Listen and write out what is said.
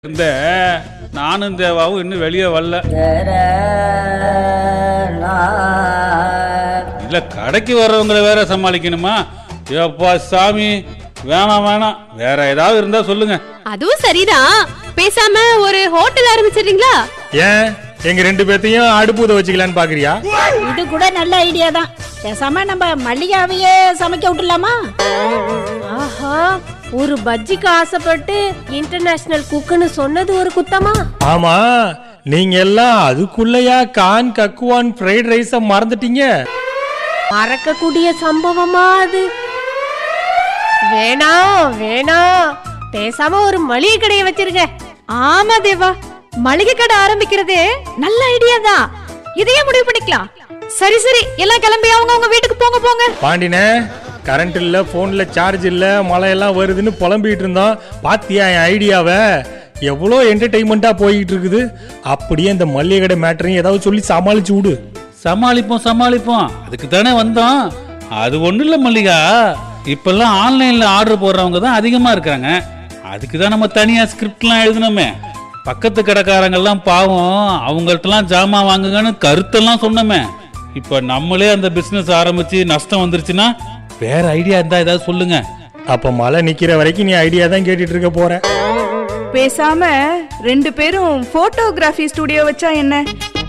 இந்த நானும் தேவாவும் இன்னும் வெளியே வரல இல்ல கடைக்கு வர்றவங்களை வேற சமாளிக்கணுமா ஏப்பா சாமி வேணாம் வேணாம் வேற ஏதாவது இருந்தா சொல்லுங்க அதுவும் சரிதான் பேசாம ஒரு ஹோட்டல் ஆரம்பிச்சிடுறீங்களா ஏன் எங்க ரெண்டு பேர்த்தையும் அடுப்பூத வச்சுக்கலான்னு பாக்குறியா இது கூட நல்ல ஐடியா தான் பேசாம நம்ம மல்லிகாவையே சமைக்க விட்டுலாமா ஆஹா ஒரு பஜ்ஜிக்கு ஆசைப்பட்டு இன்டர்நேஷனல் குக்குன்னு சொன்னது ஒரு குத்தமா ஆமா நீங்க எல்லாம் அதுக்குள்ளயா கான் கக்குவான் ஃப்ரைட் ரைஸ மறந்துட்டீங்க மறக்கக்கூடிய சம்பவமா அது வேணாம் வேணாம் பேசாம ஒரு மளிகை கடையை வச்சிருங்க ஆமா தேவா மளிகை கடை ஆரம்பிக்கிறதே நல்ல ஐடியா தான் இதையே முடிவு பண்ணிக்கலாம் சரி சரி எல்லாம் கிளம்பி அவங்க அவங்க வீட்டுக்கு போங்க போங்க பாண்டினே கரண்ட் இல்ல போன்ல சார்ஜ் இல்ல மழை எல்லாம் வருதுன்னு புலம்பிட்டு இருந்தோம் பாத்தியா என் ஐடியாவை எவ்வளோ என்டர்டைன்மெண்ட்டா போய்கிட்டு இருக்குது அப்படியே இந்த மல்லிகை கடை மேட்டரையும் ஏதாவது சொல்லி சமாளிச்சு விடு சமாளிப்போம் சமாளிப்போம் அதுக்கு தானே வந்தோம் அது ஒண்ணும் இல்ல மல்லிகா இப்பெல்லாம் ஆன்லைன்ல ஆர்டர் போடுறவங்க தான் அதிகமா இருக்காங்க அதுக்கு தான் நம்ம தனியா ஸ்கிரிப்ட்லாம் எழுதணுமே பக்கத்து கடைக்காரங்கெல்லாம் பாவம் அவங்கள்ட்டலாம் ஜாமான் வாங்குங்கன்னு கருத்தெல்லாம் சொன்னோமே இப்ப நம்மளே அந்த பிசினஸ் ஆரம்பிச்சு நஷ்டம் வந்துருச்சுன்னா வேற ஐடியா இருந்தா ஏதாவது சொல்லுங்க அப்ப மழை நிக்கிற வரைக்கும் நீ ஐடியா தான் கேட்டுட்டு இருக்க போற பேசாம ரெண்டு பேரும் போட்டோகிராஃபி ஸ்டுடியோ வச்சா என்ன